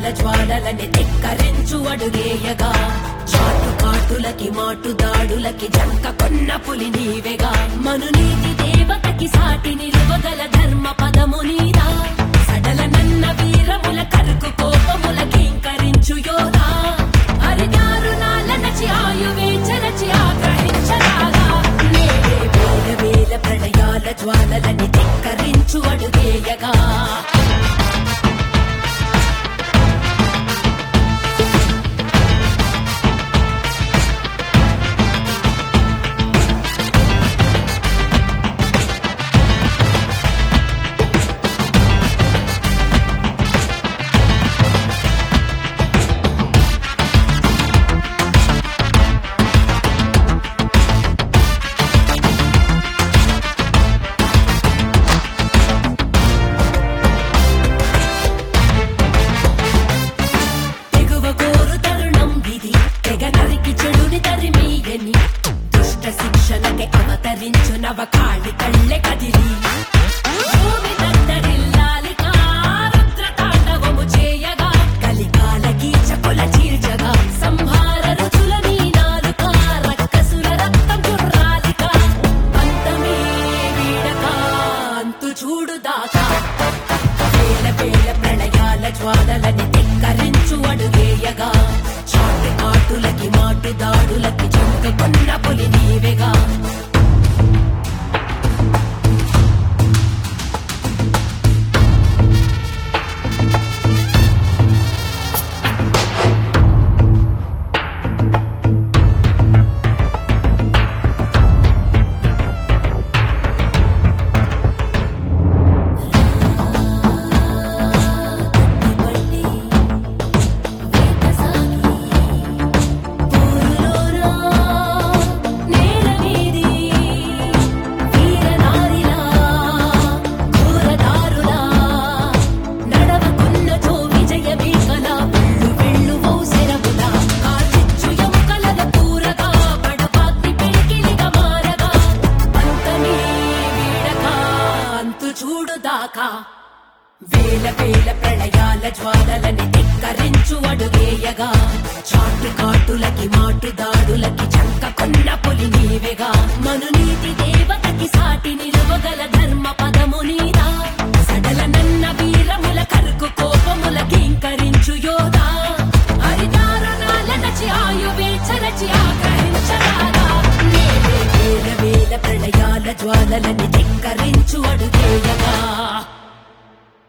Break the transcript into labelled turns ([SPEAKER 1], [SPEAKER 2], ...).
[SPEAKER 1] ప్రళయాల జ్వాలలని ధిక్కరించు అడుగేయగా చాటు కాటులకి మాటు దాడులకి జంక కొన్న పులి నీవెగా మనునీతి దేవతకి సాటి నిలువగల ధర్మ పదము నీదా సడల నన్న వీరముల కరుకు కోపముల కీంకరించు యోధా హరిదారుణాల నచి ఆయువే చరచి ఆగ్రహించరాగా నేడే వేల వేల ప్రళయాల జ్వాలలని ధిక్కరించు అడుగేయగా తెగువ కోరు తరుణం ఇది తెగ నరికి చెడుని తరిమీయని దుష్ట శిక్షణకి అవతరించు నవ కాళి కళ్ళె కదిలి భూమి దద్దరిల్లాలిక రుద్ర తాండవము చేయగా కలికాల కీచకుల చీల్చగా సంహార రుచుల నీ నాలుక రక్కసుల రక్తం చుర్రాలిక అంతమే వీడక అంతు చూడు దాకా వేల వేల ప్రళయాల జ్వాలలని ధిక్కరించు అడుగేయగా చాటు ఆటులకి మాటు దాడులకి కొన్న పులి నీవెగా పట్టి వేట సాగి పూరులోనా నేల వీధి వీరనారిలా ఘోరదారులా నడవకున్నచో విజయమే కల వెళ్ళు వెళ్ళు ఓసెరవులా కాచిచ్చు ఎముకలద కూరగా పడపాతి పెంకిలిగా మారగా అంతమే వీడక అంతు చూడు దాకా వేల వేల ప్రళయాల జ్వాలలని ధిక్కరించు అడుగేయగా చాటు కాటులకి మాటు దాడులకి చంక కొన్న పులి నీవెగా మనునీతి దేవతకి సాటి నిలువగల ధర్మ పదము నీదా సడల నన్న వీరముల కరుకు కోపముల కీంకరించు యోధా హరిదారుణాల నచి ఆయువే చరచి ఆగ్రహించరాగా నేడే వేల వేల ప్రళయాల జ్వాలలని ధిక్కరించు అడుగేయగా